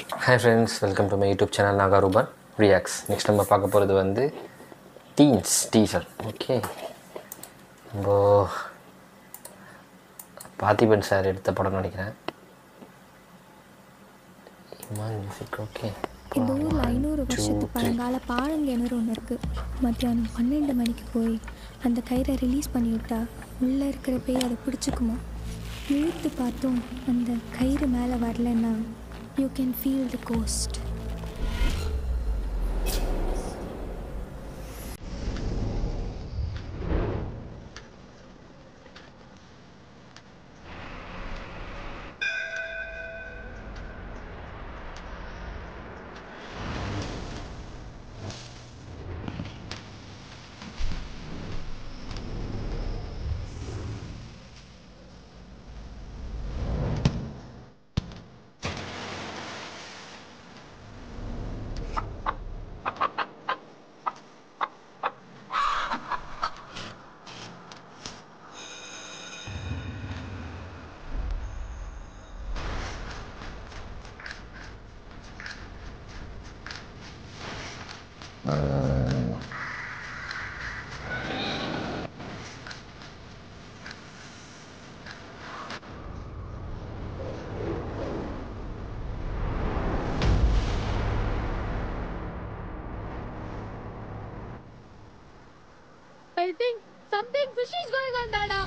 Hi friends welcome to my YouTube channel Nagaruban reacts next நம்ம பார்க்க போகிறது வந்து டீன்ஸ் டீசர் ஓகே நம்ம பார்த்திபன் சார் எடுத்த படம் நினைக்கிறேன் இமான் மியூசிக் ஓகே இந்த ஊரில் ஐநூறு வருஷத்து பழங்கால பாழங்கிணறு ஒன்று இருக்குது மத்தியானம் பன்னெண்டு மணிக்கு போய் அந்த கயிறை ரிலீஸ் பண்ணி விட்டா உள்ளே இருக்கிற பேய் அதை பிடிச்சிக்குமா இழுத்து பார்த்தும் அந்த கயிறு மேலே வரலன்னா you can feel the ghost I think something fishy is going on, Dada.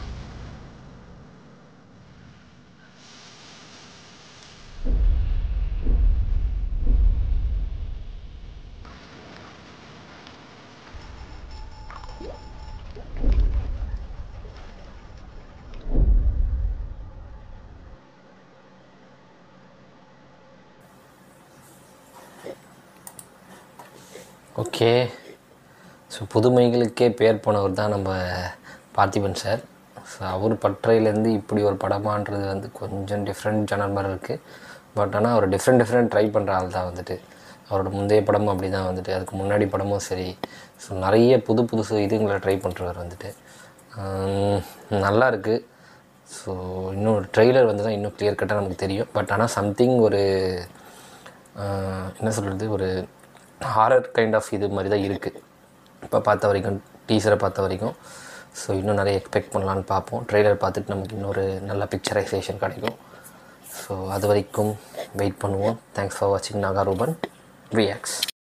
Okay so புதுமைகளுக்கே பேர் போனவர் தான் நம்ம பார்த்திபன் சார் ஸோ அவர் பற்றையிலேருந்து இப்படி ஒரு படமான்றது வந்து கொஞ்சம் டிஃப்ரெண்ட் ஜனர் மாதிரி இருக்குது பட் ஆனால் அவர் டிஃப்ரெண்ட் டிஃப்ரெண்ட் ட்ரை பண்ணுற ஆள் தான் வந்துட்டு அவரோட முந்தைய படமும் அப்படி தான் வந்துட்டு அதுக்கு முன்னாடி படமும் சரி ஸோ நிறைய புது புதுசு இதுங்களை ட்ரை பண்ணுறவர் வந்துட்டு ஆம், நல்லா இருக்குது ஸோ இன்னும் ட்ரெய்லர் வந்து தான் இன்னும் கிளியர் கட்டாக நமக்கு தெரியும் பட் ஆனால் சம்திங் ஒரு ஆஹ், என்ன சொல்கிறது ஒரு ஹாரர் கைண்ட் ஆஃப் இது மாதிரி தான் இருக்குது இப்போ பார்த்த வரைக்கும் டீசரை பார்த்த வரைக்கும் ஸோ இன்னும் நிறைய எக்ஸ்பெக்ட் பண்ணலான்னு பார்ப்போம் ட்ரெய்லர் பார்த்துட்டு நமக்கு இன்னொரு நல்ல பிக்சரைசேஷன் கிடைக்கும் ஸோ அது வரைக்கும் வெயிட் பண்ணுவோம் தேங்க்ஸ் ஃபார் வாட்சிங் நாகாரூபன் ரியாக்ஸ்